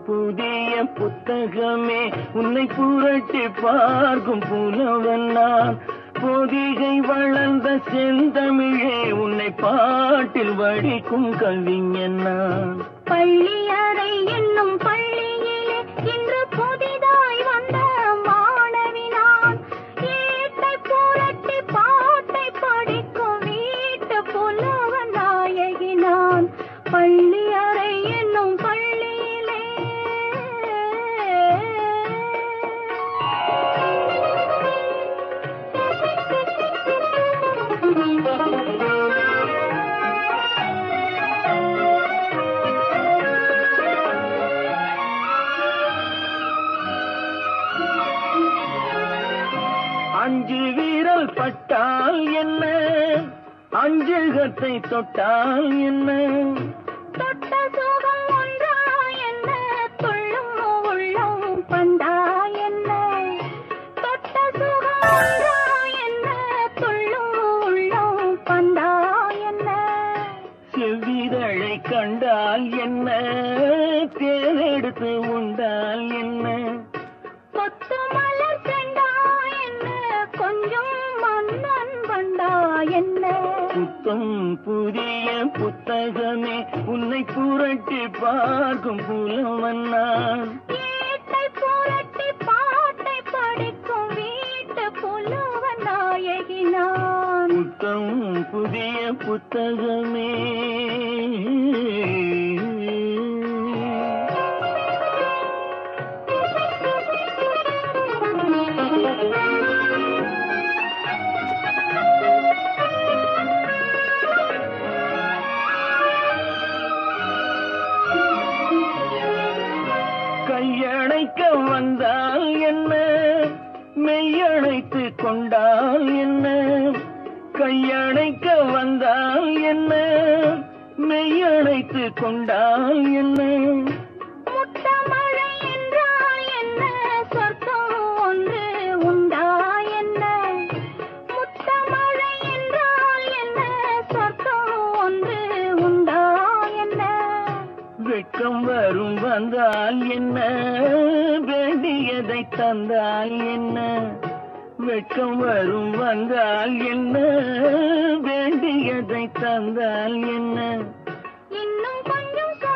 புதிய புத்தகமே உன்னை புரட்டி பார்க்கும் புலவன் நான் பொதிகை வளர்ந்த செந்தமிழே உன்னை பாட்டில் வடிக்கும் கவிஞன் நான் பள்ளியறை என்னும் பள்ளியிலே இன்று புதிதாய் வந்த மாணவி நான் ஏட்டை புரட்டி பாட்டை படிக்கும் வீட்டு புலவன் நாயகி நான் பள்ளியறை என்னும் பள்ளியிலே அஞ்சு வீரல் பட்டால் என்ன அஞ்சகத்தை தொட்டால் என்ன தொட்ட சுகம் ஒன்றா என்ன துள்ளும் உள்ளம் பந்தா என்ன தொட்ட சுகம் ஒன்றா என்ன துள்ளும் உள்ளம் பந்தா என்ன செவ்விதழை கண்டால் என்ன தேனெடுத்து உண்டால் என்ன கொத்து மலர் செண்டா என்ன கொஞ்சம் மன்னன் வண்டா என்ன புத்தம் புதிய புத்தகமே உன்னை புரட்டி பார்க்கும் புலவன் நான் ஏட்டை புரட்டி பாட்டை படிக்கும் வீட்டு புலவ நாயகி நான் புத்தம் புதிய புத்தகமே கையணைக்க வந்தால் என்ன மெய்யணைத்து கொண்டால் என்ன கையணைக்க வந்தால் என்ன மெய்யணைத்து கொண்டால் என்ன முத்தமழை என்றால் என்ன சொர்க்கம் ஒன்று உண்டா என்ன முத்தமழை என்றால் என்ன சொர்க்கம் ஒன்று உண்டா என்ன வெட்கம் வரும் வந்தால் என்ன வேண்டியதை தந்தால் என்ன வெட்கம் வரும் வந்தால் என்ன வேண்டியதை தந்தால் என்ன இன்னும் கொஞ்சம்